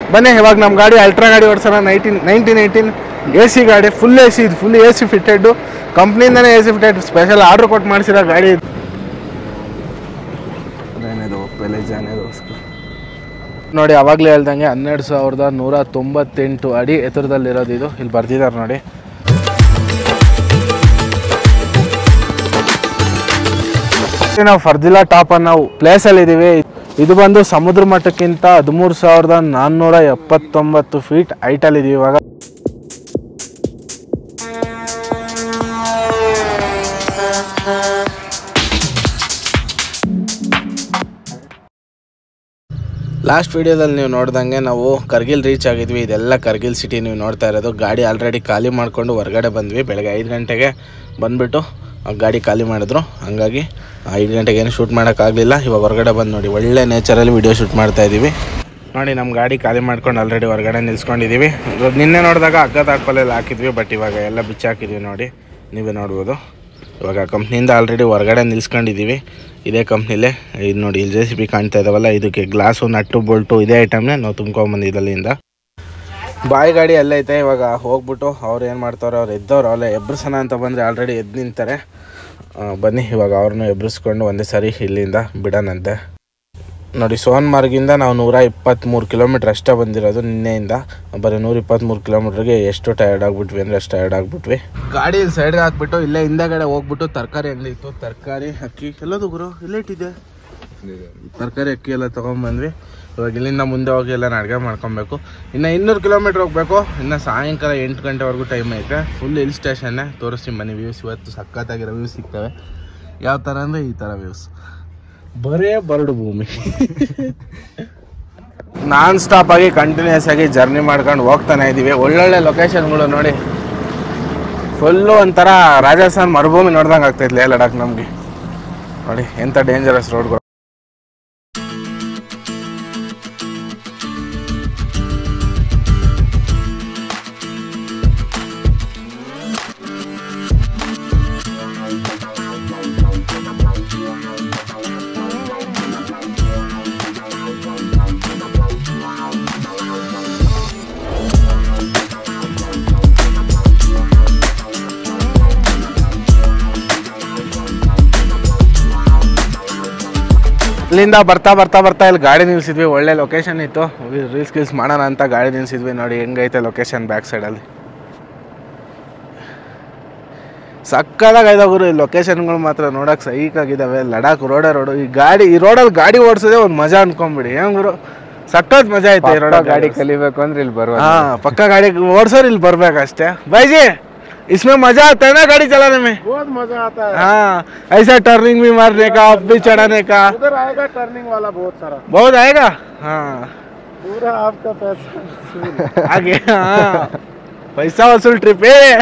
ಬನ್ನಿ ಇವಾಗ ನಮ್ಮ ಗಾಡಿ ಅಲ್ಟ್ರಾ ಗಾಡಿ ಓಡಿಸೋಣ nineteen nineteen eighteen A C ಗಾಡಿ ಫುಲ್ ಎ ಸಿ ಇದು ಫುಲ್ ಎ ಸಿ ಫಿಟ್ಟೆಡ್ಡು ಕಂಪ್ನಿಯಿಂದನೇ A C fitted special order ಕೊಟ್ಟು ಮಾಡಿಸಿರೋ ಗಾಡಿ ಇದು ಅದೇನಿದು ಪೆಲೇಜ್ ಏನಿದೋಸ್ಕರ ನೋಡಿ ಅವಾಗಲೇ ಹೇಳ್ದಂಗೆ ಹನ್ನೆರಡು ಸಾವಿರದ ನೂರ ತೊಂಬತ್ತೆಂಟು ಅಡಿ ಎತ್ತರದಲ್ಲಿರೋದು ಇದು ಇಲ್ಲಿ ಬರ್ದಿದ್ದಾರೆ ನೋಡಿ ನಾವು ಫರ್ದಿಲಾ ಟಾಪ್ ಅನ್ನೋ ಪ್ಲೇಸಲ್ಲಿ ಇದ್ದೀವಿ ಇದು ಬಂದು ಸಮುದ್ರ ಮಟ್ಟಕ್ಕಿಂತ ಹದಿಮೂರು ಸಾವಿರದ ನಾನ್ನೂರ ಎಪ್ಪತ್ತೊಂಬತ್ತು ಫೀಟ್ ಹೈಟಲ್ಲಿ ಇದೀವಿ ಇವಾಗ ಲಾಸ್ಟ್ ವಿಡಿಯೋದಲ್ಲಿ ನೀವು ನೋಡ್ದಂಗೆ ನಾವು ಕರ್ಗಿಲ್ ರೀಚ್ ಆಗಿದ್ವಿ ಇದೆಲ್ಲ ಕರ್ಗಿಲ್ ಸಿಟಿ ನೀವು ನೋಡ್ತಾ ಇರೋದು ಗಾಡಿ ಆಲ್ರೆಡಿ ಖಾಲಿ ಮಾಡಿಕೊಂಡು ಹೊರಗಡೆ ಬಂದ್ವಿ ಬೆಳಗ್ಗೆ ಐದು ಗಂಟೆಗೆ ಬಂದುಬಿಟ್ಟು ಗಾಡಿ ಖಾಲಿ ಮಾಡಿದ್ರು ಹಂಗಾಗಿ ಐದು ಗಂಟೆಗೆ ಏನು ಶೂಟ್ ಮಾಡೋಕ್ಕಾಗಲಿಲ್ಲ ಇವಾಗ ಹೊರಗಡೆ ಬಂದು ನೋಡಿ ಒಳ್ಳೆ ನೇಚರಲ್ಲಿ ವಿಡಿಯೋ ಶೂಟ್ ಮಾಡ್ತಾ ಇದ್ದೀವಿ ನೋಡಿ ನಮ್ಮ ಗಾಡಿ ಖಾಲಿ ಮಾಡ್ಕೊಂಡು ಆಲ್ರೆಡಿ ಹೊರಗಡೆ ನಿಲ್ಸ್ಕೊಂಡಿದ್ದೀವಿ ಇವಾಗ ನಿನ್ನೆ ನೋಡಿದಾಗ ಹಗ್ಗ ತಾಡ್ಪಲ್ಲೆಲ್ಲ ಹಾಕಿದ್ವಿ ಬಟ್ ಇವಾಗ ಎಲ್ಲ ಬಿಚ್ಚಾಕಿದ್ವಿ ನೋಡಿ ನೀವೇ ನೋಡ್ಬೋದು ಇವಾಗ ಕಂಪ್ನಿಯಿಂದ ಆಲ್ರೆಡಿ ಹೊರಗಡೆ ನಿಲ್ಸ್ಕೊಂಡಿದ್ದೀವಿ ಇದೇ ಕಂಪ್ನಿಲೇ ಇದು ನೋಡಿ ಇಲ್ಲಿ ಜೆ ಸಿ ಬಿ ಕಾಣ್ತಾ ಇದಾವಲ್ಲ ಇದಕ್ಕೆ ಗ್ಲಾಸು ನಟ್ಟು ಬೋಲ್ಟು ಇದೇ ಐಟಮ್ನೇ ನಾವು ತುಂಬ್ಕೊಂಬಂದಿದ್ದು ಅಲ್ಲಿಂದ ಬಾಯಿ ಗಾಡಿ ಅಲ್ಲೈತೆ ಇವಾಗ ಹೋಗ್ಬಿಟ್ಟು ಅವ್ರು ಏನು ಮಾಡ್ತಾರೋ ಅವ್ರು ಎದ್ದವ್ರು ಅಲ್ಲೇ ಎಬ್ರಿಸೋಣ ಅಂತ ಬಂದರೆ ಆಲ್ರೆಡಿ ಎದ್ದು ನಿಂತಾರೆ ಆ, ಬನ್ನಿ ಇವಾಗ ಅವ್ರನ್ನ ಎಬ್ರಿಸ್ಕೊಂಡು ಒಂದೇ ಸಾರಿ ಇಲ್ಲಿಂದ ಬಿಡೋಣಂತೆ ನೋಡಿ ಸೋನ್ಮಾರ್ಗಿಂದ ನಾವು ನೂರ ಇಪ್ಪತ್ತ್ಮೂರು ಕಿಲೋಮೀಟ್ರ್ ಅಷ್ಟೇ ಬಂದಿರೋದು ನಿನ್ನೆಯಿಂದ ಬರೀ ನೂರ ಇಪ್ಪತ್ತ್ಮೂರು ಕಿಲೋಮೀಟ್ರಿಗೆ ಎಷ್ಟು ಟಯರ್ಡ್ ಆಗಿಬಿಟ್ವಿ ಅಂದರೆ ಅಷ್ಟು ಟಯರ್ಡ್ ಆಗಿಬಿಟ್ವಿ ಗಾಡಿ ಸೈಡ್ಗೆ ಹಾಕ್ಬಿಟ್ಟು ಇಲ್ಲೇ ಹಿಂದೆಗಡೆ ಹೋಗ್ಬಿಟ್ಟು ತರಕಾರಿ ಅಂಗಡಿ ಇತ್ತು ತರಕಾರಿ ಅಕ್ಕಿ ಎಲ್ಲದು ಗುರು ಇಲ್ಲೇ ಇಟ್ಟಿದೆ ತರಕಾರಿ ಅಕ್ಕಿ ಎಲ್ಲ ತೊಗೊಂಬಂದ್ವಿ ಇವಾಗ ಇಲ್ಲಿಂದ ಮುಂದೆ ಹೋಗಿ ಎಲ್ಲ ಅಡುಗೆ ಮಾಡ್ಕೊಬೇಕು ಇನ್ನು ಇನ್ನೂರು ಕಿಲೋಮೀಟ್ರ್ ಹೋಗ್ಬೇಕು ಇನ್ನು ಸಾಯಂಕಾಲ ಎಂಟು ಗಂಟೆವರೆಗೂ ಟೈಮ್ ಐತೆ ಫುಲ್ ಹಿಲ್ ಸ್ಟೇಷನ್ನೇ ತೋರಿಸ್ತೀನಿ ಬನ್ನಿ ವ್ಯೂಸ್ ಇವತ್ತು ಸಖತ್ತಾಗಿರೋ ವ್ಯೂಸ್ ಸಿಗ್ತವೆ ಯಾವ ಥರ ಅಂದರೆ ಈ ಥರ ವ್ಯೂಸ್ ಬರೇ ಬರಡು ಭೂಮಿ ನಾನ್ ಸ್ಟಾಪ್ ಆಗಿ ಕಂಟಿನ್ಯೂಸ್ ಆಗಿ ಜರ್ನಿ ಮಾಡ್ಕೊಂಡು ಹೋಗ್ತಾನೆ ಇದ್ದೀವಿ ಒಳ್ಳೊಳ್ಳೆ ಲೊಕೇಶನ್ಗಳು ನೋಡಿ ಫುಲ್ಲು ಒಂಥರ ರಾಜಸ್ಥಾನ್ ಮರುಭೂಮಿ ನೋಡ್ದಂಗೆ ಆಗ್ತೈತೆ ಲೇ ಲಡಾಖ್ ನಮಗೆ ನೋಡಿ ಎಂಥ ಡೇಂಜರಸ್ ರೋಡ್ಗಳು ಇಲ್ಲಿಂದ ಬರ್ತಾ ಬರ್ತಾ ಬರ್ತಾ ಇಲ್ಲಿ ಗಾಡಿ ನಿಲ್ಸಿದ್ವಿ ಒಳ್ಳೆ ಲೊಕೇಶನ್ ಇತ್ತು ರೀಲ್ಸ್ ಗೀಲ್ಸ್ ಮಾಡೋಣ ಅಂತ ಗಾಡಿ ನಿಲ್ಸಿದ್ವಿ ನೋಡಿ ಹೆಂಗೈತೆ ಲೊಕೇಶನ್ ಬ್ಯಾಕ್ ಸೈಡಲ್ಲಿ ಸಕ್ಕದಾಗೈದ ಗುರು ಈ ಲೊಕೇಶನ್ಗಳು ಮಾತ್ರ ನೋಡಕ್ ಸೈಕಾಗಿದ್ದಾವೆ ಲಡಾಖ್ ರೋಡೇ ರೋಡು ಈ ಗಾಡಿ ಈ ರೋಡಲ್ಲಿ ಗಾಡಿ ಓಡಿಸೋದೇ ಒಂದು ಮಜಾ ಅನ್ಕೊಂಬಿಡಿ ಹೆಂಗ್ ಗುರು ಸಕ್ಕತ್ ಮಜಾ ಐತೆ ಈ ರೋಡ ಗಾಡಿ ಕಲಿಬೇಕು ಅಂದ್ರೆ ಇಲ್ಲಿ ಬರುವ हाँ पक्का गाड़ी ओढ़सर ಇಲ್ಲಿ ಬರ್ಬೇಕಷ್ಟೇ भाई जी इसमें मजा आता है ना गाड़ी चलाने में बहुत मजा आता है हाँ ऐसा टर्निंग भी मारने का अब भी चढ़ाने का उधर आएगा टर्निंग वाला बहुत सारा बहुत आएगा हाँ पूरा आपका पैसा वसूल। आगे हाँ ಪೈಸಾ ವಸೂಲ್ ಟ್ರಿಪ್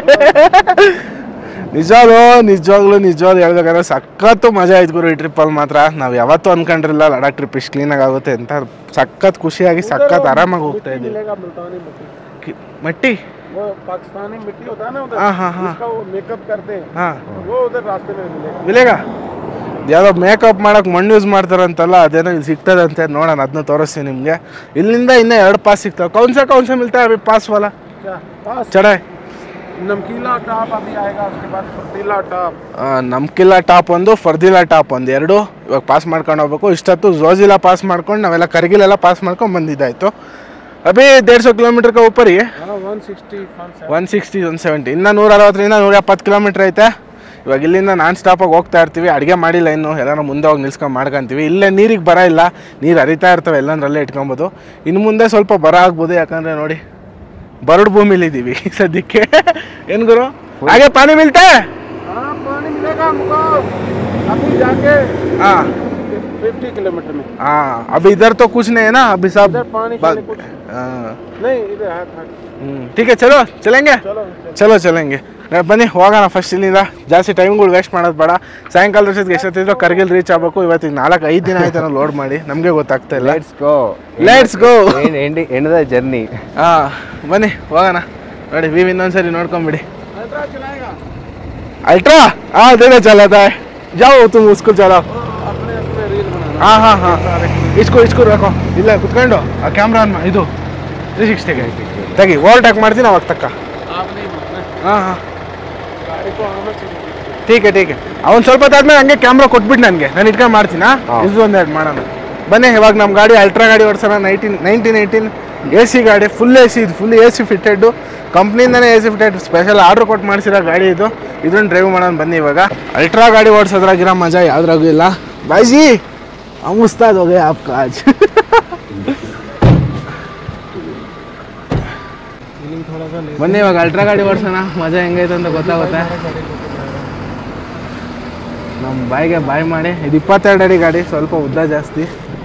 ನಿಜವಾಗ್ಲು ನಿಜವಾಗ್ಲು ನಿಜವಾಗ್ಲು ಹೇಳ್ಬೇಕಂದ್ರೆ ಸಖತ್ತು ಮಜಾ ಆಯ್ತು ಗುರು ಈ ಟ್ರಿಪ್ಪಲ್ಲಿ ಮಾತ್ರ ನಾವು ಯಾವತ್ತೂ ಅನ್ಕೊಂಡಿರಲಿಲ್ಲ ಲಡಾಖ್ ಟ್ರಿಪ್ ಇಷ್ಟು ಕ್ಲೀನಾಗಿ ಆಗುತ್ತೆ ಅಂತ ಸಖತ್ ಖುಷಿಯಾಗಿ ಸಖತ್ ಆರಾಮಾಗಿ ಹೋಗ್ತಾ मिट्टी ಇದ್ದೀವಿ मिलेगा मुल्तानी मिट्टी ಕಿ- ಮಟ್ಟಿ वो पाकिस्तानी मिट्टी होता है ना उधर हाँ हाँ हाँ उसका वो मेकअप करते हैं हाँ वो उधर रास्ते में मिलेगा ವಿಲೇಗ ಯಾವುದೋ ಮೇಕಪ್ ಮಾಡಕ್ ಮಣ್ಣು ಯೂಸ್ ಮಾಡ್ತಾರಂತಲ್ಲ ಅದೇನೋ ಇಲ್ಲಿ ಸಿಗ್ತದಂತೆ ನೋಡೋಣ ಅದನ್ನ ತೋರಿಸ್ತೀನಿ ನಿಮಗೆ ಇಲ್ಲಿಂದ ಇನ್ನೂ ಎರಡು ಪಾಸ್ ಸಿಗ್ತಾವೆ ಕೌನ್ಸ ಕೌನ್ಸ ಮಿಲ್ತಾ ಅಭಿ ಪಾಸ್ ವಾಲ क्या पास ಚಢಾಯ್ नमकीला टॉप अभी आएगा उसके बाद फुर्तीला टॉप ನಮ್ಕಿಲ್ಲ ಟಾಪ್ ಒಂದು ಫರ್ದಿಲ್ಲ ಟಾಪ್ ಒಂದು ಎರಡು ಇವಾಗ ಪಾಸ್ ಮಾಡ್ಕೊಂಡು ಹೋಗ್ಬೇಕು ಇಷ್ಟೊತ್ತು ಝೋಜಿಲ್ಲ ಪಾಸ್ ಮಾಡ್ಕೊಂಡು ನಾವೆಲ್ಲ ಕರ್ಗಿಲೆಲ್ಲ ಪಾಸ್ ಮಾಡ್ಕೊಂಡು ಬಂದಿದ್ದಾಯ್ತು ಅಭಿ ದೇಡ್ ಸौ ಕಿಲೋಮೀಟರ್ का ऊपर ही है हाँ one sixty one sixty one seventy ಇನ್ನು ನೂರ ಅರವತ್ತರಿಂದ ನೂರ ಎಪ್ಪತ್ತು ಕಿಲೋಮೀಟ್ರ್ ಐತೆ ಇವಾಗ ಇಲ್ಲಿಂದ ನಾನ್ ಸ್ಟಾಪಾಗಿ ಹೋಗ್ತಾ ಇರ್ತೀವಿ ಅಡುಗೆ ಮಾಡಿಲ್ಲ ಇನ್ನು ಎಲ್ಲಾನು ಮುಂದೆ ಹೋಗಿ ನಿಲ್ಸ್ಕೊಂಡು ಮಾಡ್ಕೊಂತೀವಿ ಇಲ್ಲೇ ನೀರಿಗೆ ಬರ ಇಲ್ಲ ನೀರು ಹರಿತಾ ಇರ್ತವೆ ಎಲ್ಲಂದ್ರಲ್ಲೇ ಇಟ್ಕೊಬೋದು ಇನ್ನು ಮುಂದೆ ಸ್ವಲ್ಪ ಬರ ಆಗ್ಬೋದು ಯಾಕಂದರೆ ನೋಡಿ ಬರಡು ಭೂಮಿಲಿದ್ದೀವಿ ಸದ್ಯಕ್ಕೆ ಏನು ಗುರು ಹಾಗೆ ಪಾನಿ ಮಿಲ್ತಾ हाँ पानी मिलेगा हमको अभी जाके हाँ फिफ्टी किलोमीटर में हाँ अभी इधर तो कुछ नहीं है ना अभी सब इधर पानी बा- के लिए कुछ हाँ नहीं इधर है था हम्म, ठीक है चलो चलेंगे चलो ಚಲೋ ಚಲಂಗೆ ಬನ್ನಿ ಹೋಗೋಣ ಫಸ್ಟ್ ಇಲ್ಲಿಂದ ಜಾಸ್ತಿ ಟೈಮ್ಗಳು ವೇಸ್ಟ್ ಮಾಡೋದು ಬೇಡ ಸಾಯಂಕಾಲದ ಅಷ್ಟೊತ್ತಿಗೆ ಎಷ್ಟೊತ್ತಿದ್ರು ಕರ್ಗಿಲ್ ರೀಚ್ ಆಗಬೇಕು ಇವತ್ತಿಗೆ ನಾಲ್ಕು ಐದು ದಿನ ಆಯ್ತು ನಾವು ಲೋಡ್ ಮಾಡಿ ನಮಗೆ ಗೊತ್ತಾಗ್ತಾ ಇಲ್ಲ let's go let's go end the journey ಹಾಂ ಬನ್ನಿ ಹೋಗೋಣ ನೋಡಿ ವಿ ಇನ್ನೊಂದ್ಸರಿ ನೋಡ್ಕೊಂಬಿಡಿ अल्ट्रा चलाएगा अल्ट्रा हाँ देना चला था जाओ तुम उसको चलाओ वो अपने अपने रील बनाना ಹಾಂ ಹಾಂ ಹಾಂ ಇಸ್ಕೋ ಇಸ್ಕೋ ರಕೋ ಇಲ್ಲ ಕುತ್ಕೊಂಡು ಆ ಕ್ಯಾಮ್ರಾ ಇದು ತ್ರೀ ಸಿಕ್ಸ್ಟಿಗೆ ತೆಗಿ ಓವರ್ಟೇಕ್ ಮಾಡ್ತೀನಿ ಅವಾಗ ತಕ್ಕ आप नहीं मानना ಹಾಂ ಹಾಂ गाड़ी को हमें चाहिए ಟೀಕೆ ಟೀಕೆ ಅವ್ನು ಸ್ವಲ್ಪ ಹೊತ್ತಾದ್ಮೇಲೆ ಹಂಗೆ ಕ್ಯಾಮ್ರಾ ಕೊಟ್ಬಿಟ್ಟು ನನಗೆ ನಾನು ಇಟ್ಕೊಂಡು ಮಾಡ್ತೀನಾ ಹಾ. ಇದು ಒಂದೆರಡು ಮಾಡೋಣ ಬನ್ನಿ ಇವಾಗ ನಮ್ಮ ಗಾಡಿ ಅಲ್ಟ್ರಾ ಗಾಡಿ ಓಡಿಸೋಣ nineteen nineteen eighteen A C ಗಾಡಿ ಫುಲ್ ಎ ಸಿ ಇದು ಫುಲ್ ಎ ಸಿ ಫಿಟ್ಟೆಡ್ಡು ಕಂಪ್ನಿಯಿಂದನೇ A C fitted special order ಕೊಟ್ಟು ಮಾಡಿಸಿರೋ ಗಾಡಿ ಇದು ಇದನ್ನು ಡ್ರೈವ್ ಮಾಡೋಣ ಬನ್ನಿ ಇವಾಗ ಅಲ್ಟ್ರಾ ಗಾಡಿ ಓಡಿಸೋದ್ರಾಗಿರೋ ಮಜಾ ಯಾವ್ದ್ರಾಗೂ ಇಲ್ಲ ಬಾಯ್ಜಿ हम उस्ताद हो गए आपका आज ಬನ್ನಿ ಇವಾಗ ಅಲ್ಟ್ರಾ ಗಾಡಿ ಓಡಿಸೋಣ ಮಜಾ ಹೆಂಗೈತೆ ಅಂತ ಗೊತ್ತಾಗುತ್ತೆ ನಮ್ಮ ಬಾಯಿಗೆ ಬಾಯ್ ಮಾಡಿ ಇದು ಇಪ್ಪತ್ತೆರಡು ಅಡಿ ಗಾಡಿ ಸ್ವಲ್ಪ ಉದ್ದ ಜಾಸ್ತಿ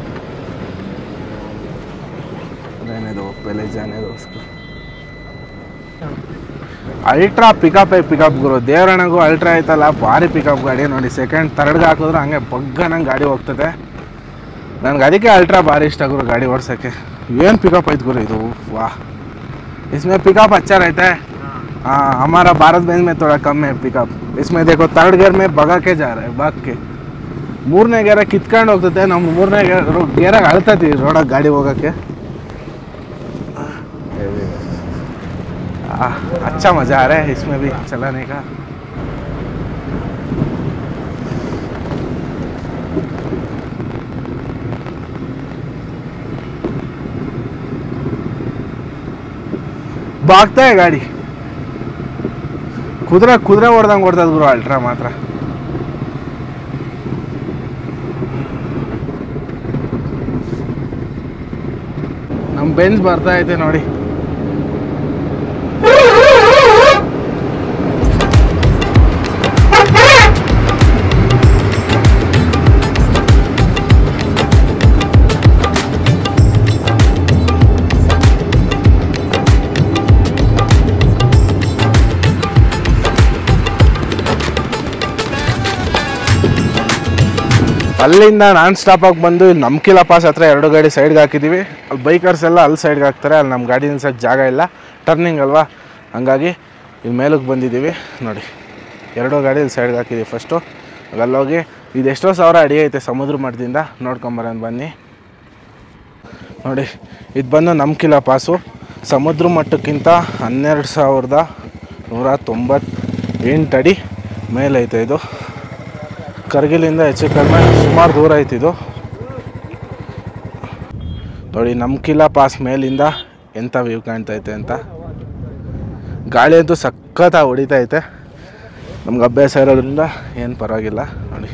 ಅದೇನಿದು ಪೆಲೆ ಜಾನೇದು ಅಲ್ಟ್ರಾ ಪಿಕಪ್ ಪಿಕಪ್ ಗುರು ದೇವರಣಗೂ ಅಲ್ಟ್ರಾ ಐತಲ್ಲ ಭಾರಿ ಪಿಕಪ್ ಗಾಡಿ ನೋಡಿ ಸೆಕೆಂಡ್ ತರ್ಡ್ಗೆ ಹಾಕಿದ್ರೆ ಹಂಗೆ ಬಗ್ಗ ನಂಗೆ ಗಾಡಿ ಹೋಗ್ತದೆ ನನಗೆ ಅದಕ್ಕೆ ಅಲ್ಟ್ರಾ ಭಾರಿ ಇಷ್ಟ ಗುರು ಗಾಡಿ ಓಡ್ಸೋಕ್ಕೆ ಏನು ಪಿಕಪ್ ಐತೆ ಗುರು ಇದು ವಾಹ್ इसमें पिकअप अच्छा रहता है हाँ हमारा भारत बेंज में थोड़ा कम है पिकअप इसमें देखो थर्ड गियर में भगा के जा रहा है भाग के ಮೂರನೇ ಗೇರ ಕಿತ್ಕೊಂಡು ಹೋಗ್ತದೆ ನಮ್ಮ ಮೂರನೇ ಗೇರ್ ಗೇರಾಗ ಅಳ್ತತಿ ರೋಡಾಗ ಗಾಡಿ ಹೋಗೋಕ್ಕೆ आ, अच्छा मज़ा आ रहा है इसमें भी चलाने का ಭಾಗ್ತಾ है ಗಾಡಿ ಕುದುರೆ ಕುದುರೆ ಹೊಡ್ದಂಗೆ ಹೊಡ್ತದ ಗುರು ಅಲ್ಟ್ರಾ ಮಾತ್ರ ನಮ್ಮ ಬೆಂಚ್ ಬರ್ತಾ ಐತೆ ನೋಡಿ ಅಲ್ಲಿಂದ ನಾನ್ ಸ್ಟಾಪ್ ಆಗಿ ಬಂದು ಇಲ್ಲಿ ನಮ್ಕಿಲ ಪಾಸ್ ಹತ್ರ ಎರಡು ಗಾಡಿ ಸೈಡ್ಗೆ ಹಾಕಿದ್ದೀವಿ ಅಲ್ಲಿ ಬೈಕರ್ಸ್ ಎಲ್ಲ ಅಲ್ಲಿ ಸೈಡ್ಗೆ ಹಾಕ್ತಾರೆ ಅಲ್ಲಿ ನಮ್ಮ ಗಾಡಿ ನಿಲ್ಸೋಕ್ಕೆ ಜಾಗ ಇಲ್ಲ ಟರ್ನಿಂಗ್ ಅಲ್ವಾ ಹಂಗಾಗಿ ಇಲ್ಲಿ ಮೇಲಕ್ಕೆ ಬಂದಿದ್ದೀವಿ ನೋಡಿ ಎರಡು ಗಾಡಿ ಇಲ್ಲಿ ಸೈಡ್ಗೆ ಹಾಕಿದ್ದೀವಿ ಫಸ್ಟು ಅಲ್ಲೋಗಿ ಇದು ಎಷ್ಟೋ ಸಾವಿರ ಅಡಿ ಐತೆ ಸಮುದ್ರ ಮಟ್ಟದಿಂದ ನೋಡ್ಕೊಂಬರೋಣ ಬನ್ನಿ ನೋಡಿ ಇದು ಬಂದು ನಮ್ಕಿಲ ಪಾಸು ಸಮುದ್ರ ಮಟ್ಟಕ್ಕಿಂತ ಹನ್ನೆರಡು ಸಾವಿರದ ನೂರ ತೊಂಬತ್ತೆಂಟು ಅಡಿ ಮೇಲೈತೆ ಇದು ಕರ್ಗಿಲಿಂದ ಹೆಚ್ಚು ಕಡಿಮೆ ಸುಮಾರು ದೂರ ಐತಿ ಇದು ನೋಡಿ ನಮ್ಕಿಲ ಪಾಸ್ ಮೇಲಿಂದ ಎಂಥ ವ್ಯೂ ಕಾಣ್ತೈತೆ ಅಂತ ಗಾಳಿ ಅಂತೂ ಸಖತ್ತಾಗಿ ಹೊಡಿತೈತೆ ನಮ್ಗೆ ಅಭ್ಯಾಸ ಇರೋದ್ರಿಂದ ಏನು ಪರವಾಗಿಲ್ಲ ನೋಡಿ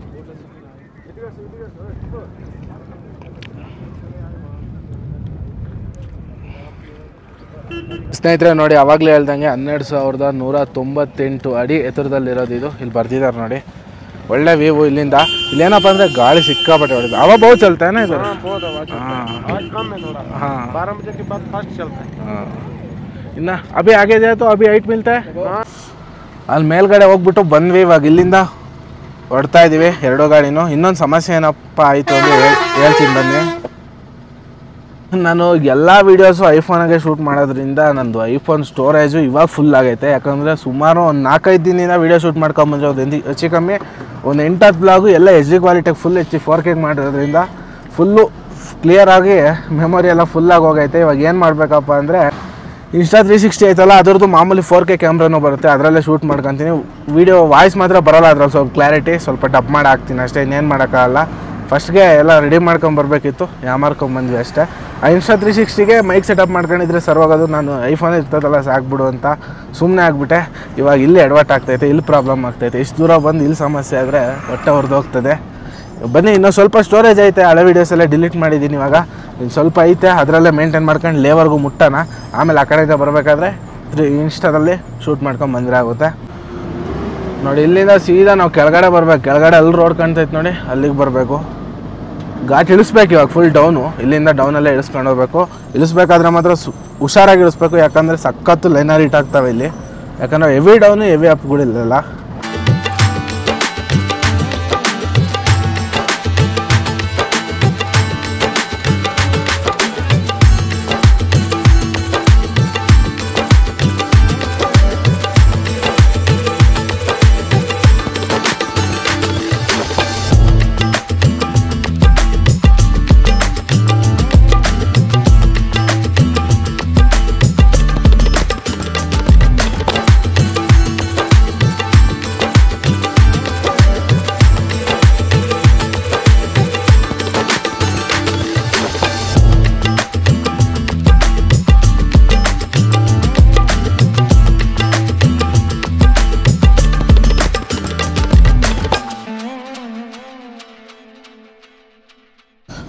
ಸ್ನೇಹಿತರೆ ನೋಡಿ ಅವಾಗಲೇ ಹೇಳ್ದಂಗೆ ಹನ್ನೆರಡು ಸಾವಿರದ ನೂರ ತೊಂಬತ್ತೆಂಟು ಅಡಿ ಎತ್ತರದಲ್ಲಿರೋದು ಇದು ಇಲ್ಲಿ ಬರ್ದಿದ್ದಾರೆ ನೋಡಿ ಒಳ್ಳೆ ವ್ಯೂ ಇಲ್ಲಿಂದ ಇಲ್ಲೇನಪ್ಪ ಅಂದರೆ ಗಾಳಿ ಸಿಕ್ಕಾಪಟ್ಟೆ ಹೊಡಿದೆ ಅವ ಬಹು ಚಲ್ತಾನೆ ಇದು हाँ बहुत आवाज होता हाँ। है आज कम है थोड़ा हाँ बारह बजे के बाद फास्ट चलता है हाँ ಇನ್ನು ಅಭಿ ಆगे जाए तो अभी ಹೈಟ್ ಮಿಲ್ತಾ है हाँ ಅಲ್ಲಿ ಮೇಲ್ಗಡೆ ಹೋಗ್ಬಿಟ್ಟು ಬಂದ್ವಿ ಇವಾಗ ಇಲ್ಲಿಂದ ಹೊಡ್ತಾ ಇದೀವಿ ಎರಡೂ ಗಾಡಿನೂ ಇನ್ನೊಂದು ಸಮಸ್ಯೆ ಏನಪ್ಪ ಆಯಿತು ಅಂತ ಹೇಳ್- ಹೇಳ್ತೀನಿ ಬನ್ನಿ ನಾನು ಎಲ್ಲ ವೀಡಿಯೋಸು ಐಫೋನಾಗೆ ಶೂಟ್ ಮಾಡೋದ್ರಿಂದ ನಂದು ಐಫೋನ್ ಸ್ಟೋರೇಜು ಇವಾಗ ಫುಲ್ ಆಗೈತೆ ಯಾಕಂದರೆ ಸುಮಾರು ಒಂದು ನಾಲ್ಕೈದು ದಿನದಿಂದ ವೀಡಿಯೋ ಶೂಟ್ ಮಾಡ್ಕೊಂಬಂದ್ರೆ ಒಂದು ಹೆಚ್ಚು ಕಮ್ಮಿ ಒಂದು ಎಂಟತ್ತು ಬ್ಲಾಗು ಎಲ್ಲ ಎಚ್ ಡಿ ಕ್ವಾಲಿಟಿಗೆ ಫುಲ್ ಎಚ್ ಫೋರ್ ಕೆಗೆ ಮಾಡಿರೋದ್ರಿಂದ ಫುಲ್ಲು ಕ್ಲಿಯರಾಗಿ ಮೆಮೊರಿ ಎಲ್ಲ ಫುಲ್ಲಾಗಿ ಹೋಗೈತೆ ಇವಾಗ ಏನು ಮಾಡಬೇಕಪ್ಪ ಅಂದರೆ ಇನ್ಸ್ಟಾ ತ್ರೀ ಸಿಕ್ಸ್ಟಿ ಐತಲ್ಲ ಅದ್ರದ್ದು ಮಾಮೂಲಿ ಫೋರ್ ಕೆ ಕ್ಯಾಮ್ರಾನು ಬರುತ್ತೆ ಅದರಲ್ಲೇ ಶೂಟ್ ಮಾಡ್ಕೊತೀನಿ ವೀಡಿಯೋ ವಾಯ್ಸ್ ಮಾತ್ರ ಬರೋಲ್ಲ ಅದ್ರಲ್ಲಿ ಸ್ವಲ್ಪ ಕ್ಲಾರಿಟಿ ಸ್ವಲ್ಪ ಡಬ್ ಮಾಡಿ ಹಾಕ್ತೀನಿ ಅಷ್ಟೇ ಇನ್ನೇನು ಮಾಡೋಕ್ಕಾಗಲ್ಲ ಫಸ್ಟ್ಗೆ ಎಲ್ಲ ರೆಡಿ ಮಾಡ್ಕೊಂಬರ್ಬೇಕಿತ್ತು ಯಾಮಾರ್ಕೊಂಬಂದ್ವಿ ಅಷ್ಟೇ ಆ ಇನ್ಸ್ಟಾ ತ್ರೀ ಸಿಕ್ಸ್ಟಿಗೆ ಮೈಕ್ ಸೆಟಪ್ ಮಾಡ್ಕೊಂಡಿದ್ರೆ ಸರ್ವಾಗೋದು ನಾನು ಐಫೋನ್ ಇರ್ತದಲ್ಲ ಸಾಕ್ಬಿಡು ಅಂತ ಸುಮ್ಮನೆ ಆಗ್ಬಿಟ್ಟೆ ಇವಾಗ ಇಲ್ಲಿ ಎಡವಟ್ ಆಗ್ತೈತೆ ಇಲ್ಲಿ ಪ್ರಾಬ್ಲಮ್ ಆಗ್ತೈತೆ ಇಷ್ಟು ದೂರ ಬಂದು ಇಲ್ಲಿ ಸಮಸ್ಯೆ ಆದರೆ ಹೊಟ್ಟೆ ಹೊರದೋಗ್ತದೆ ಬನ್ನಿ ಇನ್ನೂ ಸ್ವಲ್ಪ ಸ್ಟೋರೇಜ್ ಐತೆ ಹಳೆ ವೀಡಿಯೋಸ್ ಎಲ್ಲ ಡಿಲೀಟ್ ಮಾಡಿದ್ದೀನಿ ಇವಾಗ ಇನ್ನು ಸ್ವಲ್ಪ ಐತೆ ಅದರಲ್ಲೇ ಮೇಂಟೈನ್ ಮಾಡ್ಕೊಂಡು ಲೇವರ್ಗೂ ಮುಟ್ಟೋಣ ಆಮೇಲೆ ಆ ಕಡೆಯಿಂದ ಬರಬೇಕಾದ್ರೆ ಇನ್ಸ್ಟಾದಲ್ಲಿ ಶೂಟ್ ಮಾಡ್ಕೊಂಡು ಬಂದರೆ ಆಗುತ್ತೆ ನೋಡಿ ಇಲ್ಲಿಂದ ಸೀದಾ ನಾವು ಕೆಳಗಡೆ ಬರ್ಬೇಕು ಕೆಳಗಡೆ ಅಲ್ಲಿ ರೋಡ್ ಕಾಣ್ತೈತೆ ನೋಡಿ ಅಲ್ಲಿಗೆ ಬರಬೇಕು ಘಾಟ್ ಇಳಿಸ್ಬೇಕು ಇವಾಗ ಫುಲ್ ಡೌನು ಇಲ್ಲಿಂದ ಡೌನಲ್ಲೇ ಇಳಿಸ್ಕೊಂಡು ಹೋಗ್ಬೇಕು ಇಳಿಸ್ಬೇಕಾದ್ರೆ ಮಾತ್ರ ಸು ಹುಷಾರಾಗಿ ಇಳಿಸ್ಬೇಕು ಯಾಕಂದರೆ ಸಖತ್ತು ಲೈನರ್ ಹಿಟ್ ಆಗ್ತವೆ ಇಲ್ಲಿ ಯಾಕಂದರೆ ಹೆವಿ ಡೌನು ಹೆವಿ ಅಪ್ಗಳಿಲ್ಲ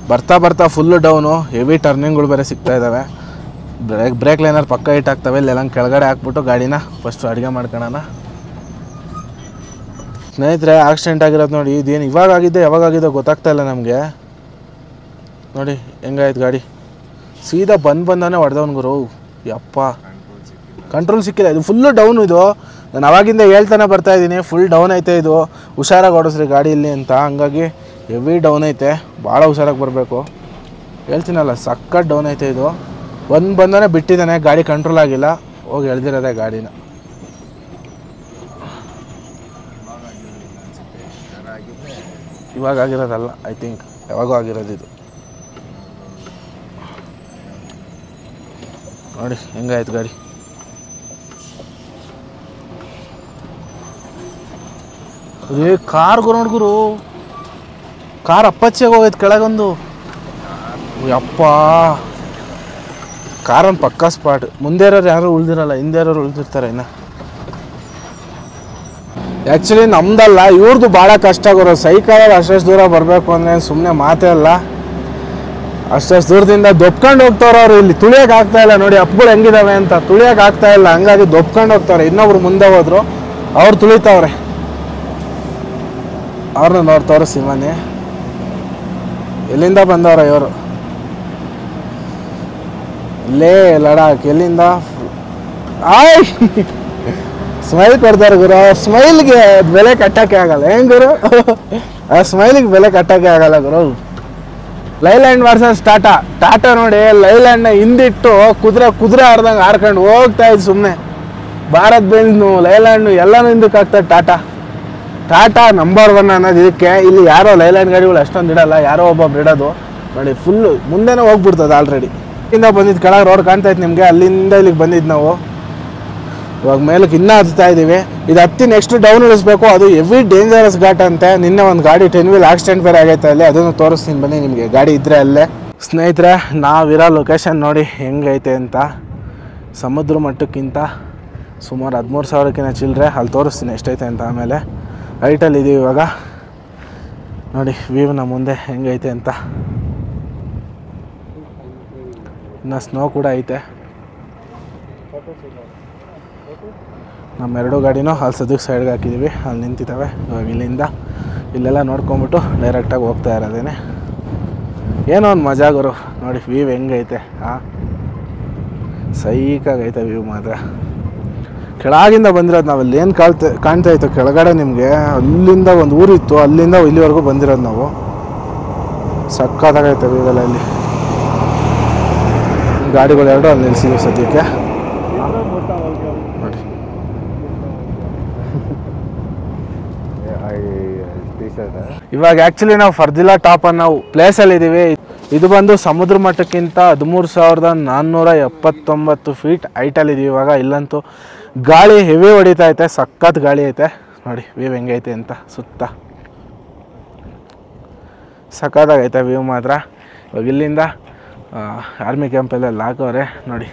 ಬರ್ತಾ ಬರ್ತಾ ಫುಲ್ಲು ಡೌನು ಹೆವಿ ಟರ್ನಿಂಗ್ಗಳು ಬೇರೆ ಸಿಗ್ತಾ ಇದ್ದಾವೆ ಬ್ರೇಕ್ ಬ್ರೇಕ್ ಲೈನರ್ ಪಕ್ಕ ಇಟ್ ಆಗ್ತವೆ ಇಲ್ಲೆಲ್ಲ ಕೆಳಗಡೆ ಹಾಕ್ಬಿಟ್ಟು ಗಾಡಿನ ಫಸ್ಟು ಅಡುಗೆ ಮಾಡ್ಕೊಳ್ಳೋಣ ಸ್ನೇಹಿತರೆ ಆಕ್ಸಿಡೆಂಟ್ ಆಗಿರೋದು ನೋಡಿ ಇದೇನು ಇವಾಗ ಆಗಿದೆ ಯಾವಾಗ ಆಗಿದೆ ಗೊತ್ತಾಗ್ತಾ ಇಲ್ಲ ನಮಗೆ ನೋಡಿ ಹೆಂಗಾಯ್ತು ಗಾಡಿ ಸೀದಾ ಬಂದು ಬಂದಾನೆ ಹೊಡೆದವನು ಗುರು ಯಪ್ಪ ಕಂಟ್ರೋಲ್ ಸಿಕ್ಕಿಲ್ಲ ಇದು ಫುಲ್ಲು ಡೌನ್ ಇದು ನಾನು ಅವಾಗಿಂದ ಹೇಳ್ತಾನೆ ಬರ್ತಾ ಇದ್ದೀನಿ ಫುಲ್ ಡೌನ್ ಐತೆ ಇದು ಹುಷಾರಾಗಿ ಓಡಿಸ್ರಿ ಗಾಡಿ ಇಲ್ಲಿ ಅಂತ ಹಂಗಾಗಿ ಹೆವಿ ಡೌನ್ ಐತೆ ಭಾಳ ಹುಷಾರಾಗಿ ಬರಬೇಕು ಹೇಳ್ತೀನಲ್ಲ ಸಖತ್ ಡೌನ್ ಐತೆ ಇದು ಒಂದು ಬಂದಾನೆ ಬಿಟ್ಟಿದ್ದಾನೆ ಗಾಡಿ ಕಂಟ್ರೋಲ್ ಆಗಿಲ್ಲ ಹೋಗಿ ಎಳ್ದಿರೋದೆ ಗಾಡಿನ ಇವಾಗ ಆಗಿರೋದಲ್ಲ ಐ ಥಿಂಕ್ ಯಾವಾಗೂ ಆಗಿರೋದು ಇದು ನೋಡಿ ಹೆಂಗಾಯ್ತು ಗಾಡಿ ಏ ಕಾರ್ಗು ನೋಡ್ಗುರು ಕಾರ್ ಅಪ್ಪಚ್ಚಿಯಾಗಿ ಹೋಗೈತೆ ಕೆಳಗೊಂದು ಯಪ್ಪ ಕಾರೊಂದು ಪಕ್ಕ ಸ್ಪಾಟ್ ಮುಂದೆ ಇರೋರು ಯಾರು ಉಳ್ದಿರಲ್ಲ ಹಿಂದೆ ಇರೋರು ಉಳ್ದಿರ್ತಾರೆ ಇನ್ನು ಆ್ಯಕ್ಚುಲಿ ನಮ್ದಲ್ಲ ಇವ್ರದ್ದು ಭಾಳ ಕಷ್ಟ ಆಗೋರು ಸೈಕಲಲ್ಲಿ ಅಷ್ಟಷ್ಟು ದೂರ ಬರಬೇಕು ಅಂದರೆ ಸುಮ್ಮನೆ ಮಾತೇ ಅಲ್ಲ ಅಷ್ಟಷ್ಟು ದೂರದಿಂದ ದೊಪ್ಕೊಂಡು ಹೋಗ್ತಾವ್ರೆ ಅವ್ರು ಇಲ್ಲಿ ತುಳಿಯಕ್ಕೆ ಆಗ್ತಾ ಇಲ್ಲ ನೋಡಿ ಅಪ್ಪಗಳು ಹೆಂಗಿದಾವೆ ಅಂತ ತುಳಿಯಕ್ಕೆ ಆಗ್ತಾ ಇಲ್ಲ ಹಂಗಾಗಿ ದೊಪ್ಕೊಂಡು ಹೋಗ್ತಾರೆ ಇನ್ನೊಬ್ರು ಮುಂದೆ ಹೋದ್ರು ಅವ್ರು ತುಳಿತಾವ್ರೆ ಅವ್ರನ್ನ ನೋಡ್ತಾವ್ರೆ ಸಿಮನೆ ಎಲ್ಲಿಂದ ಬಂದವ್ರ ಇವರು ಇಲ್ಲೇ ಲಡಾಖ್ ಎಲ್ಲಿಂದ ಆಯ್ ಸ್ಮೈಲ್ ಕೊಡ್ತಾರೆ ಗುರು ಸ್ಮೈಲ್ಗೆ ಬೆಲೆ ಕಟ್ಟಕ್ಕೆ ಆಗಲ್ಲ ಏನ್ ಗುರು ಆ ಸ್ಮೈಲಿಗೆ ಬೆಲೆ ಕಟ್ಟಕ್ಕೆ ಆಗಲ್ಲ ಗುರು ಲೈಲ್ಯಾಂಡ್ ವರ್ಸಸ್ ಟಾಟಾ ಟಾಟಾ ನೋಡಿ ಲೈಲ್ಯಾಂಡ್ನ ಹಿಂದಿಟ್ಟು ಕುದುರೆ ಕುದುರೆ ಆಡ್ದಂಗೆ ಆಡ್ಕೊಂಡು ಹೋಗ್ತಾ ಇದ್ದು ಸುಮ್ಮನೆ ಭಾರತ್ ಬೆಂಜ್ನು ಲೈಲ್ಯಾಂಡ್ನು ಎಲ್ಲನೂ ಹಿಂದಕ್ಕೆ ಆಗ್ತದೆ ಟಾಟಾ ಟಾಟಾ ನಂಬರ್ ಒನ್ ಅನ್ನೋದು ಇದಕ್ಕೆ ಇಲ್ಲಿ ಯಾರೋ ಲೈಲ್ಯಾಂಡ್ ಗಾಡಿಗಳು ಅಷ್ಟೊಂದು ಇಡಲ್ಲ ಯಾರೋ ಒಬ್ಬೊಬ್ರು ಇಡೋದು ನೋಡಿ ಫುಲ್ಲು ಮುಂದೆನೇ ಹೋಗ್ಬಿಡ್ತದೆ ಆಲ್ರೆಡಿ ಇಲ್ಲಿಂದ ಬಂದಿದ್ದು ಕೆಳಗೆ ರೋಡ್ ಕಾಣ್ತಾ ಇತ್ತು ನಿಮಗೆ ಅಲ್ಲಿಂದ ಇಲ್ಲಿಗೆ ಬಂದಿದ್ದು ನಾವು ಇವಾಗ ಮೇಲಕ್ಕೆ ಇನ್ನೂ ಹತ್ತಾ ಇದ್ದೀವಿ ಇದು ಹತ್ತಿ ನೆಕ್ಸ್ಟ್ ಡೌನ್ ಇಳಿಸ್ಬೇಕು ಅದು ಹೆವಿ ಡೇಂಜರಸ್ ಘಾಟ್ ಅಂತೆ ನಿನ್ನೆ ಒಂದು ಗಾಡಿ ಟೆನ್ ವೀಲ್ ಆಕ್ಸಿಡೆಂಟ್ ಬೇರೆ ಆಗೈತೆ ಅಲ್ಲಿ ಅದನ್ನು ತೋರಿಸ್ತೀನಿ ಬನ್ನಿ ನಿಮಗೆ ಗಾಡಿ ಇದ್ದರೆ ಅಲ್ಲೇ ಸ್ನೇಹಿತರೆ ನಾವಿರೋ ಲೊಕೇಶನ್ ನೋಡಿ ಹೆಂಗೈತೆ ಅಂತ ಸಮುದ್ರ ಮಟ್ಟಕ್ಕಿಂತ ಸುಮಾರು ಹದಿಮೂರು ಸಾವಿರಕ್ಕಿಂತ ಚಿಲ್ಲರೆ ಅಲ್ಲಿ ತೋರಿಸ್ತೀನಿ ಎಷ್ಟೈತೆ ಅಂತ ಆಮೇಲೆ ಹೈಟಲ್ಲಿ ಇದೀವಿ ಇವಾಗ ನೋಡಿ ವ್ಯೂವ್ನ ಮುಂದೆ ಹೆಂಗೈತೆ ಅಂತ ಇನ್ನು ಸ್ನೋ ಕೂಡ ಐತೆ ನಮ್ಮ ಎರಡು ಗಾಡಿನೂ ಅಲ್ಲಿ ಸದ್ಯಕ್ಕೆ ಸೈಡ್ಗೆ ಹಾಕಿದ್ದೀವಿ ಅಲ್ಲಿ ನಿಂತಿದ್ದಾವೆ ಇವಾಗ ಇಲ್ಲಿಂದ ಇಲ್ಲೆಲ್ಲ ನೋಡ್ಕೊಂಬಿಟ್ಟು ಡೈರೆಕ್ಟಾಗಿ ಹೋಗ್ತಾ ಇರೋದೇನೆ ಏನೋ ಒಂದು ಮಜಾ ಗುರು ನೋಡಿ ವ್ಯೂ ಹೆಂಗೈತೆ ಹಾಂ ಸೈಕಾಗೈತೆ ವ್ಯೂ ಮಾತ್ರ ಕೆಳಗಿಂದ ಬಂದಿರೋದು ನಾವು ಅಲ್ಲಿ ಏನು ಕಾಳ್ತಾ ಕಾಣ್ತಾ ಇತ್ತು ಕೆಳಗಡೆ ನಿಮಗೆ ಅಲ್ಲಿಂದ ಒಂದು ಊರಿತ್ತು ಅಲ್ಲಿಂದ ಇಲ್ಲಿವರೆಗೂ ಬಂದಿರೋದು ನಾವು ಸಕ್ಕತ್ತಾಗೈತೆ ವ್ಯೂವೆಲ್ಲ ಇಲ್ಲಿ ಗಾಡಿಗಳು ಎರಡು ಅಲ್ಲಿ ನಿಲ್ಸಿದ್ವಿ ಸದ್ಯಕ್ಕೆ ನೋಡಿ ಇವಾಗ ಆ್ಯಕ್ಚುಲಿ ನಾವು ಫರ್ದಿಲಾ ಟಾಪ್ ಅನ್ನೋ ಪ್ಲೇಸಲ್ಲಿ ಇದ್ದೀವಿ ಇದು ಬಂದು ಸಮುದ್ರ ಮಟ್ಟಕ್ಕಿಂತ ಹದಿಮೂರು ಸಾವಿರದ ನಾನ್ನೂರ ಎಪ್ಪತ್ತೊಂಬತ್ತು ಫೀಟ್ ಹೈಟಲ್ಲಿ ಇದೀವಿ ಇವಾಗ ಇಲ್ಲಂತೂ ಗಾಳಿ ಹೆವಿ ಹೊಡಿತಾ ಐತೆ ಸಖತ್ ಗಾಳಿ ಐತೆ ನೋಡಿ ವ್ಯೂ ಹೆಂಗೈತೆ ಅಂತ ಸುತ್ತ ಸಖತ್ತಾಗೈತೆ ವ್ಯೂ ಮಾತ್ರ ಇವಾಗ ಇಲ್ಲಿಂದ ಆರ್ಮಿ ಕ್ಯಾಂಪೆಲ್ಲ ಹಾಕವ್ರೆ ನೋಡಿ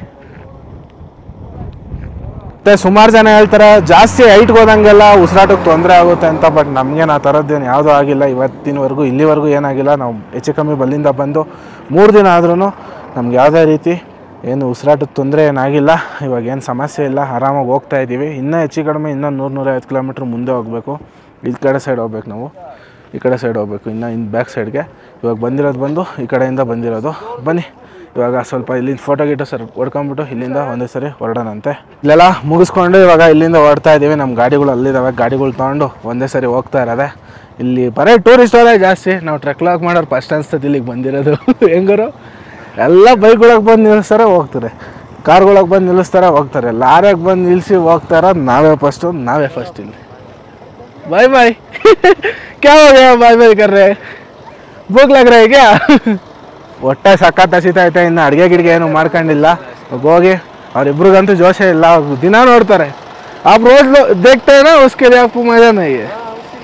ಮತ್ತೆ ಸುಮಾರು ಜನ ಹೇಳ್ತಾರೆ ಜಾಸ್ತಿ ಹೈಟ್ಗೆ ಹೋದಂಗೆಲ್ಲ ಉಸಿರಾಟಕ್ಕೆ ತೊಂದರೆ ಆಗುತ್ತೆ ಅಂತ ಬಟ್ ನಮಗೇನು ಆ ಥರದ್ದೇನು ಯಾವುದೂ ಆಗಿಲ್ಲ ಇವತ್ತಿನವರೆಗೂ ಇಲ್ಲಿವರೆಗೂ ಏನಾಗಿಲ್ಲ ನಾವು ಹೆಚ್ಚು ಕಮ್ಮಿ ಬಲ್ಲಿಂದ ಬಂದು ಮೂರು ದಿನ ಆದ್ರೂ ನಮ್ಗೆ ಯಾವುದೇ ರೀತಿ ಏನು ಉಸಿರಾಟದ ತೊಂದರೆ ಏನಾಗಿಲ್ಲ ಇವಾಗ ಏನು ಸಮಸ್ಯೆ ಇಲ್ಲ ಆರಾಮಾಗಿ ಹೋಗ್ತಾ ಇದ್ದೀವಿ ಇನ್ನೂ ಹೆಚ್ಚು ಕಡಿಮೆ ಇನ್ನೂ ನೂರು ನೂರೈವತ್ತು ಕಿಲೋಮೀಟ್ರ್ ಮುಂದೆ ಹೋಗಬೇಕು ಈ ಕಡೆ ಸೈಡ್ ಹೋಗ್ಬೇಕು ನಾವು ಈ ಕಡೆ ಸೈಡ್ ಹೋಗ್ಬೇಕು ಇನ್ನು ಇನ್ನು ಬ್ಯಾಕ್ ಸೈಡ್ಗೆ ಇವಾಗ ಬಂದಿರೋದು ಬಂದು ಈ ಕಡೆಯಿಂದ ಬಂದಿರೋದು ಬನ್ನಿ ಇವಾಗ ಸ್ವಲ್ಪ ಇಲ್ಲಿಂದ ಫೋಟೋ ಗಿಟೋ ಸರ್ ಹೊಡ್ಕೊಂಬಿಟ್ಟು ಇಲ್ಲಿಂದ ಒಂದೇ ಸರಿ ಹೊರಡೋಣಂತೆ ಇಲ್ಲೆಲ್ಲ ಮುಗಿಸ್ಕೊಂಡು ಇವಾಗ ಇಲ್ಲಿಂದ ಹೊರಡ್ತಾ ಇದ್ದೀವಿ ನಮ್ಮ ಗಾಡಿಗಳು ಅಲ್ಲಿದ್ದಾವೆ ಗಾಡಿಗಳು ತೊಗೊಂಡು ಒಂದೇ ಸರಿ ಹೋಗ್ತಾ ಇರೋದೆ ಇಲ್ಲಿ ಬರೀ ಟೂರಿಸ್ಟ್ ಅವರೇ ಜಾಸ್ತಿ ನಾವು ಟ್ರೆಕ್ ಲಾಕ್ ಮಾಡೋರು ಫಸ್ಟ್ ಅನ್ಸ್ತದೆ ಇಲ್ಲಿಗೆ ಬಂದಿರೋದು ಹೆಂಗರು ಎಲ್ಲ ಬೈಕ್ಗಳಿಗೆ ಬಂದು ನಿಲ್ಲಿಸ್ತಾರೆ ಹೋಗ್ತಾರೆ ಕಾರ್ಗಳಿಗೆ ಬಂದು ನಿಲ್ಲಿಸ್ತಾರೆ ಹೋಗ್ತಾರೆ ಲಾರಿಗೆ ಬಂದು ನಿಲ್ಲಿಸಿ ಹೋಗ್ತಾರ ನಾವೇ ಫಸ್ಟು ನಾವೇ ಫಸ್ಟ್ ಇಲ್ಲಿ ಬಾಯ್ ಬಾಯ್ ಕ್ಯಾ ಹೋ ಗಯಾ ಬಾಯ್ ಬಾಯ್ ಕರ್ ರहे ಭೂಕ್ ಲಗ್ ರहा है क्या ಹೊಟ್ಟೆ ಸಖತ್ ಹಸಿತಾ ಐತೆ ಇನ್ನು ಅಡುಗೆ ಗಿಡ್ಗೆ ಏನು ಮಾಡ್ಕೊಂಡಿಲ್ಲ ಇವಾಗ ಹೋಗಿ ಅವ್ರಿಬ್ರಿಗಂತೂ ಜೋಶೇ ಇಲ್ಲ ಅವ್ರು ದಿನ ನೋಡ್ತಾರೆ आप रोज लो- देखते हैं ना उसके लिए आपको मजा नहीं है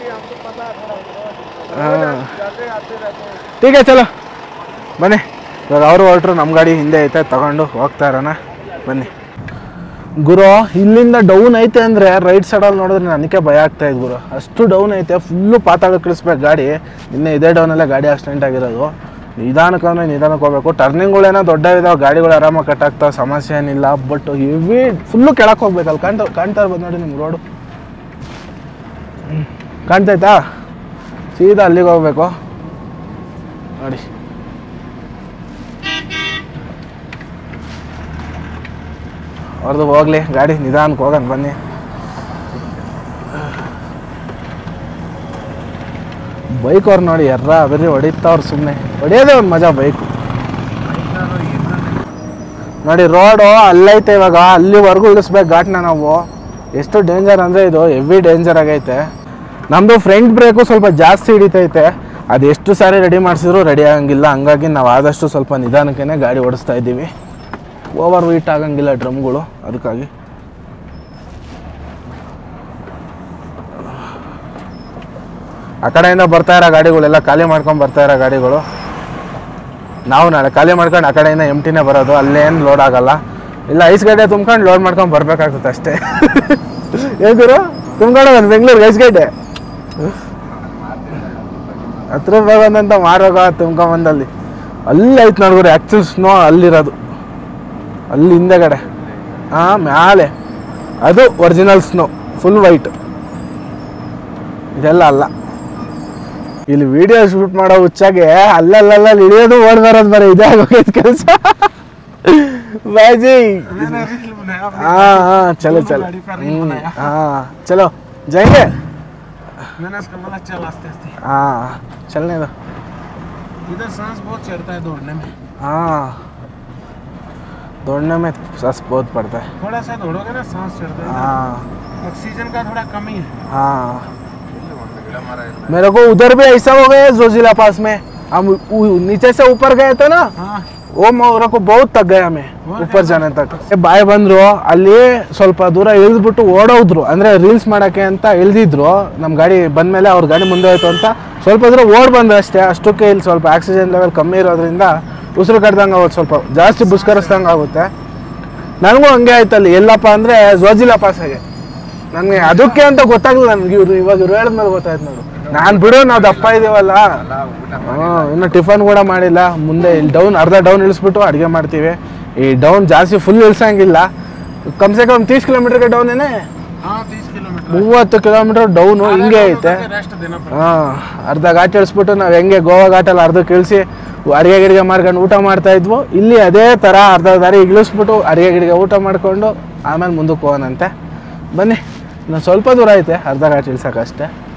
हाँ ठीक है ಚಲೋ ಬನ್ನಿ ಇವಾಗ ಅವರು ಹೊರಟ್ರು ನಮ್ಮ ಗಾಡಿ ಹಿಂದೆ ಐತೆ ತಗೊಂಡು ಹೋಗ್ತಾ ಇರೋಣ ಬನ್ನಿ ಗುರು ಇಲ್ಲಿಂದ ಡೌನ್ ಐತೆ ಅಂದರೆ ರೈಟ್ ಸೈಡಲ್ಲಿ ನೋಡಿದ್ರೆ ನನಗೆ ಭಯ ಆಗ್ತಾ ಇತ್ತು ಗುರು ಅಷ್ಟು ಡೌನ್ ಐತೆ ಫುಲ್ಲು ಪಾತಾಳ ಇಳಿಸ್ಬೇಕು ಗಾಡಿ ನಿನ್ನೆ ಇದೇ ಡೌನಲ್ಲೇ ಗಾಡಿ ಆಕ್ಸಿಡೆಂಟ್ ಆಗಿರೋದು ನಿಧಾನಕ್ಕೆ ಅಂದರೆ ನಿಧಾನಕ್ಕೆ ಹೋಗ್ಬೇಕು ಟರ್ನಿಂಗ್ಗಳೇನೋ ದೊಡ್ಡ ಇದಾವೆ ಗಾಡಿಗಳು ಆರಾಮಾಗಿ ಕಟ್ ಆಗ್ತಾವೆ ಸಮಸ್ಯೆ ಏನಿಲ್ಲ ಬಟ್ ಹೆವಿ ಫುಲ್ಲು ಕೆಳಕ್ಕೆ ಹೋಗ್ಬೇಕಲ್ಲ ಕಾಣ್ತಾ ಕಾಣ್ತಾ ಇರ್ಬೋದು ನೋಡಿ ನಿಮ್ಗೆ ರೋಡು ಕಾಣ್ತೈತಾ ಸೀದಾ ಅಲ್ಲಿಗೆ ಹೋಗ್ಬೇಕು ನೋಡಿ ಅವ್ರದ್ದು ಹೋಗ್ಲಿ ಗಾಡಿ ನಿಧಾನಕ್ಕೆ ಹೋಗೋಣ ಬನ್ನಿ ಬೈಕ್ ಅವ್ರು ನೋಡಿ ಎರ್ರ ಬರೀ ಹೊಡಿತಾವ್ರು ಸುಮ್ಮನೆ ಹೊಡಿಯೋದೇ ಒಂದು ಮಜಾ ಬೈಕು ನೋಡಿ ರೋಡು ಅಲ್ಲೈತೆ ಇವಾಗ ಅಲ್ಲಿವರೆಗೂ ಇಳಿಸ್ಬೇಕು ಘಾಟ್ನ ನಾವು ಎಷ್ಟು ಡೇಂಜರ್ ಅಂದರೆ ಇದು ಹೆವಿ ಡೇಂಜರ್ ಆಗೈತೆ ನಮ್ಮದು ಫ್ರಂಟ್ ಬ್ರೇಕು ಸ್ವಲ್ಪ ಜಾಸ್ತಿ ಹಿಡಿತೈತೆ ಅದು ಎಷ್ಟು ಸಾರಿ ರೆಡಿ ಮಾಡಿಸಿದ್ರು ರೆಡಿ ಆಗಂಗಿಲ್ಲ ಹಂಗಾಗಿ ನಾವು ಆದಷ್ಟು ಸ್ವಲ್ಪ ನಿಧಾನಕ್ಕೇ ಗಾಡಿ ಓಡಿಸ್ತಾ ಇದ್ದೀವಿ ಓವರ್ ವೀಟ್ ಆಗಂಗಿಲ್ಲ ಡ್ರಮ್ಗಳು ಅದಕ್ಕಾಗಿ ಆ ಕಡೆಯಿಂದ ಬರ್ತಾ ಇರೋ ಗಾಡಿಗಳೆಲ್ಲ ಖಾಲಿ ಮಾಡ್ಕೊಂಡು ಬರ್ತಾ ಇರೋ ಗಾಡಿಗಳು ನಾವು ನಾಳೆ ಖಾಲಿ ಮಾಡ್ಕೊಂಡು ಆ ಕಡೆಯಿಂದ ಎಂಟಿನೇ ಬರೋದು ಅಲ್ಲೇನು ಲೋಡ್ ಆಗಲ್ಲ ಇಲ್ಲ ಐಸ್ ಗಡ್ಡೆ ತುಂಬ್ಕೊಂಡು ಲೋಡ್ ಮಾಡ್ಕೊಂಡು ಬರ್ಬೇಕಾಗ್ತದೆ ಅಷ್ಟೇ ಏನ್ ಗುರು ತುಂಬ್ಕೊಂಡು ಬಂದು ಬೆಂಗಳೂರಿಗೆ ಐಸ್ ಗಡ್ಡೆ ಹತ್ತು ರೂಪಾಯಿ ಬಂದಂತ ಮಾರೋಗ ತುಂಬ್ಕೊಂಬಂದಲ್ಲಿ ಅಲ್ಲಿ ಐತೆ ನೋಡ್ಗುರು ಆ್ಯಕ್ಚುಲ್ ಸ್ನೋ ಅಲ್ಲಿರೋದು ಅಲ್ಲಿ ಹಿಂದೆಗಡೆ ಹಾಂ ಮ್ಯಾಲೆ ಅದು ಒರಿಜಿನಲ್ ಸ್ನೋ ಫುಲ್ ವೈಟ್ ಇದೆಲ್ಲ ಅಲ್ಲ ಇಲ್ಲಿ ವಿಡಿಯೋ ಶೂಟ್ ಮಾಡೋ ಹುಚ್ಚಾಗೆ ಅಲ್ಲಲ್ಲಲ್ಲ ಇಳಿಯೋದು ಓಡ್ ಬರೋದು ಬರೀ ಇದೇ ಆಗೋಗೈತೆ ಕೆಲಸ ಬಾಜಿ ಹಾ ಹಾ ಚಲೋ ಚಲೋ ಹ್ಮ್, ಹಾ ಚಲೋ जाएंगे मैंने इसका बोला चल आस्ते आस्ते हाँ चलने दो इधर सांस बहुत चढ़ता है दौड़ने में हाँ दौड़ने में सांस बहुत पड़ता है थोड़ा सा दौड़ोगे ना सांस चढ़ता है हाँ ऑक्सीजन का थोड़ा कमी है हाँ मेरे को उधर भी ऐसा हो गया जोजिला पास में हम उ- नीचे से ऊपर गए थे ना हाँ ಓ मेरे को बहुत तक गया मैं ऊपर जाने तक ಬಾಯ್ ಬಂದ್ರು ಅಲ್ಲಿ ಸ್ವಲ್ಪ ದೂರ ಇಳಿದ್ಬಿಟ್ಟು ಓಡೋದ್ರು ಅಂದ್ರೆ ರೀಲ್ಸ್ ಮಾಡಕ್ಕೆ ಅಂತ ಇಳ್ದಿದ್ರು ನಮ್ಮ ಗಾಡಿ ಬಂದ್ಮೇಲೆ ಅವ್ರ ಗಾಡಿ ಮುಂದೆ ಹೋಯ್ತು ಅಂತ ಸ್ವಲ್ಪ ದೂರ ಓಡ್ ಬಂದ್ರು ಅಷ್ಟೇ ಅಷ್ಟಕ್ಕೆ ಇಲ್ಲಿ ಸ್ವಲ್ಪ ಆಕ್ಸಿಜನ್ ಲೆವೆಲ್ ಕಮ್ಮಿ ಇರೋದ್ರಿಂದ ಉಸಿರು ಕಡ್ದಂಗೆ ಆಗುತ್ತೆ ಸ್ವಲ್ಪ ಜಾಸ್ತಿ ಬುಸ್ಕರಿಸ್ದಂಗೆ ಆಗುತ್ತೆ ನನಗೂ ಹಂಗೆ ಆಯ್ತಲ್ಲಿ ಎಲ್ಲಪ್ಪ ಅಂದ್ರೆ ಜೋಜಿಲಾ ಪಾಸಾಗೆ ನನಗೆ ಅದಕ್ಕೆ ಅಂತ ಗೊತ್ತಾಗಲಿಲ್ಲ ನನಗೆ ಇವ್ರು ಇವಾಗ ಇವ್ರು ಹೇಳಿದ್ಮೇಲೆ ಗೊತ್ತಾಯ್ತು ನೋಡು ನಾನು ಬಿಡು ನಾವು ದಪ್ಪ ಇದೀವಲ್ಲ ಹಾಂ ಇನ್ನು ಟಿಫನ್ ಕೂಡ ಮಾಡಿಲ್ಲ ಮುಂದೆ ಇಲ್ಲಿ ಡೌನ್ ಅರ್ಧ ಡೌನ್ ಇಳಿಸ್ಬಿಟ್ಟು ಅಡುಗೆ ಮಾಡ್ತೀವಿ ಈ ಡೌನ್ ಜಾಸ್ತಿ ಫುಲ್ ಇಳಿಸಂಗಿಲ್ಲ ಕಮ್ ಸೆ ಕಮ್ ತೀಸ್ ಕಿಲೋಮೀಟರ್ಗೆ ಡೌನ್ ಏನೇ हाँ तीस किलोमीटर ಮೂವತ್ತು ಕಿಲೋಮೀಟರ್ ಡೌನು ಹಿಂಗೆ ಐತೆ रेस्ट देना पड़ेगा ಹಾಂ ಅರ್ಧ ಘಾಟ್ ಇಳಿಸ್ಬಿಟ್ಟು ನಾವು ಹೆಂಗೆ ಗೋವಾ ಘಾಟಲ್ಲಿ ಅರ್ಧಕ್ಕೆ ಇಳಿಸಿ ಅಡುಗೆ ಗಿಡಿಗೆ ಮಾಡ್ಕೊಂಡು ಊಟ ಮಾಡ್ತಾ ಇದ್ವು ಇಲ್ಲಿ ಅದೇ ಥರ ಅರ್ಧ ದಾರಿ ಇಳಿಸ್ಬಿಟ್ಟು ಅಡುಗೆ ಗಿಡಿಗೆ ಊಟ ಮಾಡಿಕೊಂಡು ಆಮೇಲೆ ಮುಂದಕ್ಕೆ ಹೋಗೋಣಂತೆ ಬನ್ನಿ ಇನ್ನು ಸ್ವಲ್ಪ ದೂರ ಐತೆ ಅರ್ಧ ಘಾಟ್ ಇಳ್ಸೋಕ್ಕಷ್ಟೇ